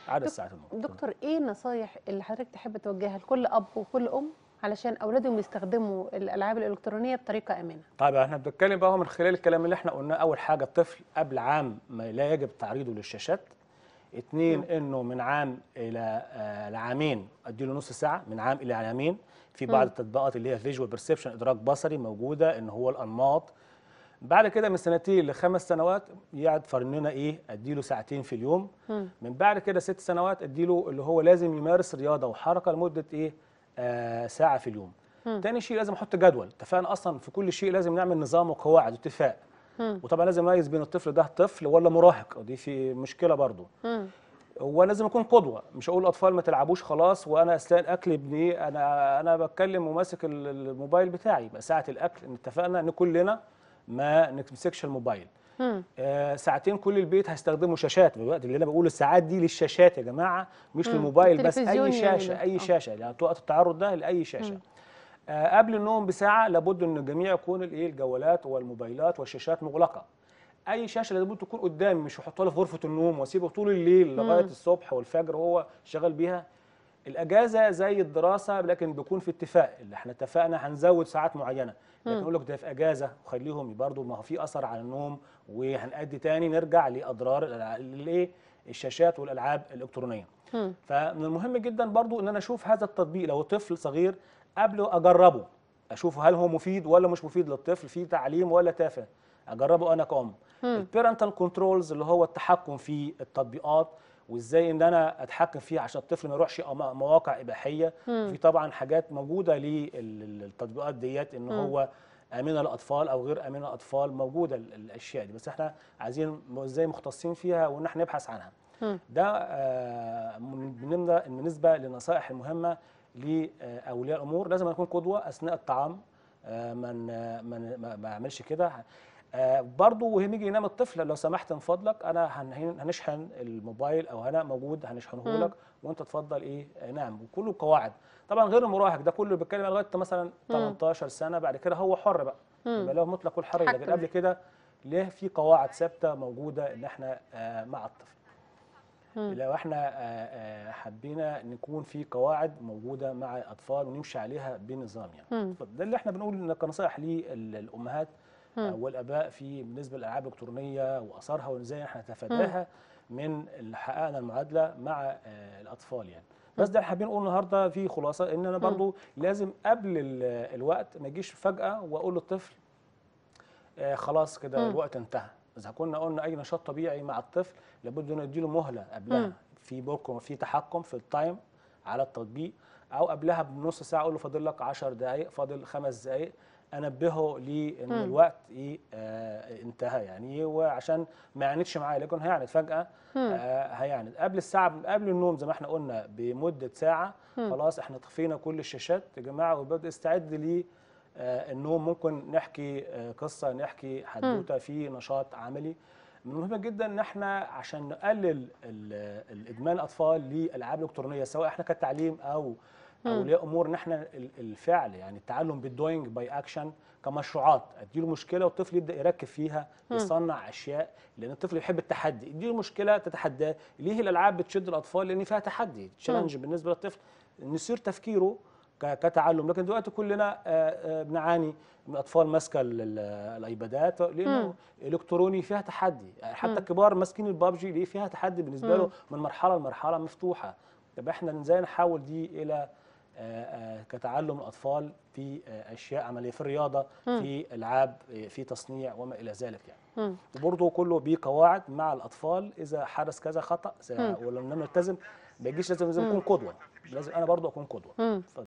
عدد دك- ساعات النوم دكتور ايه النصايح اللي حضرتك تحب توجهها لكل اب وكل ام علشان اولادهم يستخدموا الالعاب الالكترونيه بطريقه امنه طيب احنا بنتكلم بقى من خلال الكلام اللي احنا قلناه اول حاجه الطفل قبل عام ما لا يجب تعريضه للشاشات اتنين انه من عام الى آه لعامين اديله نص ساعه من عام الى عامين في بعض مم. التطبيقات اللي هي فيجوال بيرسبشن ادراك بصري موجوده ان هو الانماط بعد كده من سنتين لخمس سنوات يقعد فرننا ايه اديله ساعتين في اليوم مم. من بعد كده ست سنوات اديله اللي هو لازم يمارس رياضه وحركه لمده ايه آه ساعه في اليوم مم. تاني شيء لازم احط جدول اتفقنا اصلا في كل شيء لازم نعمل نظام وقواعد واتفاق مم. وطبعا لازم نميز بين الطفل ده طفل ولا مراهق ودي في مشكله برضه مم. هو لازم يكون قدوه مش اقول الاطفال ما تلعبوش خلاص وانا اثناء الاكل ابني انا انا بتكلم وماسك ال- الموبايل بتاعي يبقى ساعه الاكل إن اتفقنا ان كلنا ما نمسكش الموبايل مم. آه ساعتين كل البيت هيستخدموا شاشات الوقت اللي انا بقول الساعات دي للشاشات يا جماعه مش مم. للموبايل بس التلفزيون اي يعني شاشه ده. اي آه. شاشه يعني وقت التعرض ده لاي شاشه آه قبل النوم بساعه لابد ان الجميع يكون الايه الجوالات والموبايلات والشاشات مغلقه اي شاشه لابد تكون قدامي مش احطها له في غرفه النوم واسيبه طول الليل لغايه مم. الصبح والفجر وهو شغال بيها الاجازه زي الدراسه لكن بيكون في اتفاق اللي احنا اتفقنا هنزود ساعات معينه لكن مم. اقول لك ده في اجازه وخليهم برضه ما هو في اثر على النوم وهنأدي تاني نرجع لاضرار الألع- الايه الشاشات والالعاب الالكترونيه مم. فمن المهم جدا برضو ان انا اشوف هذا التطبيق لو طفل صغير قبل اجربه اشوف هل هو مفيد ولا مش مفيد للطفل في تعليم ولا تافه اجربه انا كأم مم. البيرنتال كنترولز اللي هو التحكم في التطبيقات وازاي ان انا اتحكم فيها عشان الطفل ما يروحش أما- مواقع اباحيه مم. في طبعا حاجات موجوده للتطبيقات ديت ان مم. هو امنه للاطفال او غير امنه للاطفال موجوده ال- الاشياء دي بس احنا عايزين ازاي مختصين فيها وان احنا نبحث عنها مم. ده آه، من- بالنسبه بالنسبه للنصائح المهمه لاولياء الامور لازم نكون قدوه اثناء الطعام آه، من من ما- ما اعملش كده آه، برضو وهي يجي ينام الطفل لو سمحت من فضلك انا هن- هنشحن الموبايل او انا موجود هنشحنه مم. لك وانت تفضل ايه آه، نام وكله قواعد طبعا غير المراهق ده كله بيتكلم لغايه مثلا 18 سنه بعد كده هو حر بقى مم. يبقى له مطلق الحريه لكن حكم. قبل كده ليه في قواعد ثابته موجوده ان احنا آه، مع الطفل مم. لو احنا آه، آه، حبينا نكون في قواعد موجوده مع الاطفال ونمشي عليها بنظام يعني مم. ده اللي احنا بنقول ان كنصائح للامهات آه، مم. والاباء في بالنسبه للالعاب الالكترونيه واثارها وازاي احنا نتفاداها من اللي حققنا المعادله مع آه، الاطفال يعني بس ده حابين نقول النهارده في خلاصه ان انا برضو لازم قبل ال- الوقت ما اجيش فجاه واقول للطفل آه، خلاص كده مم. الوقت انتهى اذا كنا قلنا اي نشاط طبيعي مع الطفل لابد ان نديله مهله قبلها مم. في بوكم في تحكم في التايم على التطبيق او قبلها بنص ساعه اقول له فاضل لك 10 دقائق فاضل خمس دقائق انبهه لان مم. الوقت ايه آه انتهى يعني وعشان ما يعاندش معايا لكن هيعند فجاه مم. آه هيعند قبل الساعه قبل النوم زي ما احنا قلنا بمده ساعه مم. خلاص احنا طفينا كل الشاشات يا جماعه وببدا استعد لي آه، النوم ممكن نحكي آه، قصه نحكي حدوته في نشاط عملي من المهم جدا ان احنا عشان نقلل ال- الادمان الاطفال للالعاب الالكترونيه سواء احنا كتعليم او مم. اولياء امور ان احنا ال- الفعل يعني التعلم بالدوينج باي اكشن كمشروعات اديله مشكله والطفل يبدا يركب فيها مم. يصنع اشياء لان الطفل يحب التحدي اديله مشكله تتحداه ليه الالعاب بتشد الاطفال لان فيها تحدي تشالنج بالنسبه للطفل ان يصير تفكيره ك- كتعلم لكن دلوقتي كلنا آه، آه، بنعاني من اطفال ماسكه ال- ال- الايبادات لانه مم. الكتروني فيها تحدي حتى مم. الكبار ماسكين البابجي ليه فيها تحدي بالنسبه مم. له من مرحله لمرحله مفتوحه طب احنا ازاي نحول دي الى آه، آه، كتعلم الاطفال في آه، اشياء عمليه في الرياضه مم. في العاب آه، في تصنيع وما الى ذلك يعني مم. وبرضه كله بقواعد مع الاطفال اذا حدث كذا خطا مم. ولما نلتزم ما يجيش لازم لازم مم. نكون قدوه لازم انا برضه اكون قدوه مم. اتفضل.